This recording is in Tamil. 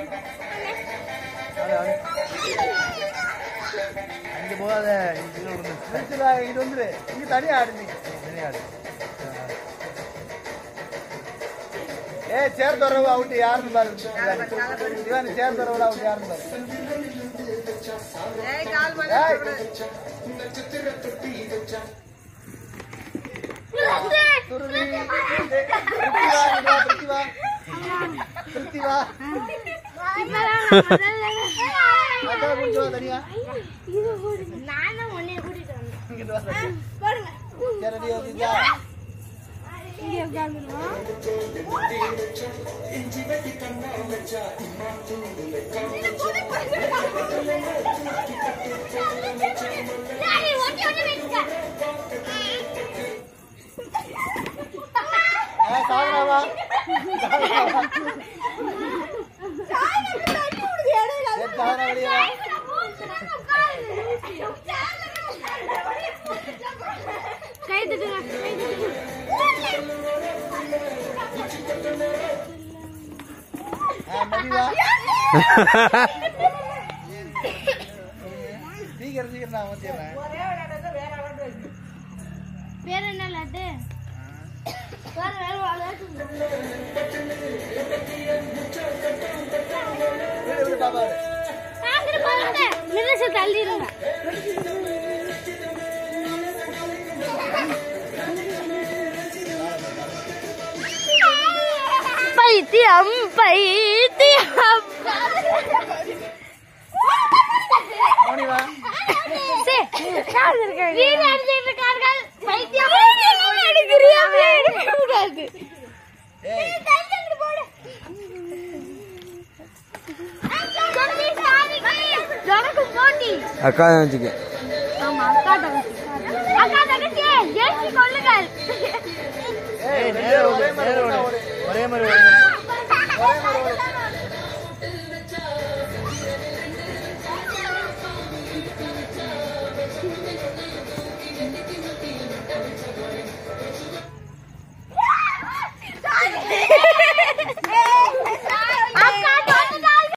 ஆடு, ஆடு. அங்க போகாத இங்க கீழே விழுந்து. நிறுத்துடா, இது வந்துரு இங்க தனியா ஆடு நீ சரி, ஆடு. ஏ சேர் தரவு அவுட் யாருன்னு பாரு இவன் சேர் தரவு அவுட் யாருன்னு பாரு ஏய், சுருதி. திருப்தி வா, இங்க வா, திருப்தி வா. திருப்தி வா. அக்கா கொஞ்சம் வா தனியா நானும் உன்னைய கூட்டிட்டு வந்தேன் இங்கிட்டு வா தனியா. போடுங்க சரி, ரெடி ஓகேங்களா? இங்கே உட்காந்துருவோம் ஏய், சாகுடா வா. சாகுடா வா. சரி, சாகுடா வெளியே வா. கை தட்டுங்க கை தட்டுங்க ஆ, மதி வா. சீக்கிரம் சீக்கிரம் நான் வந்துடுறேன் வேற என்ன லட்டு வேற வேற விளையாட்டு விடு விடு பாப்பா விடு. பாத்துட்டு பாருங்க மிரச தள்ளிடுங்க பைத்தியம் பைத்தியம் மோனி வா வீடு அடிச்சிட்டு இருக்கார்கள் பைத்தியம் பைத்தியம் எடுக்கிறியாமே எடுக்க கூடாது ஏய் எனக்கு போட்டி அக்கா வச்சுக்க ஆமா அக்கா தங்கச்சி அக்கா தங்கச்சி ஏசி கொள்ளுங்கள் ஏய் நேரா ஓடு, ஒரே மாதிரி நேரா ஒழுங்கா ஓடு. ஓடு. ஒரே மாதிரி ஓடுங்க. ஒரே மாதிரி ஓடு.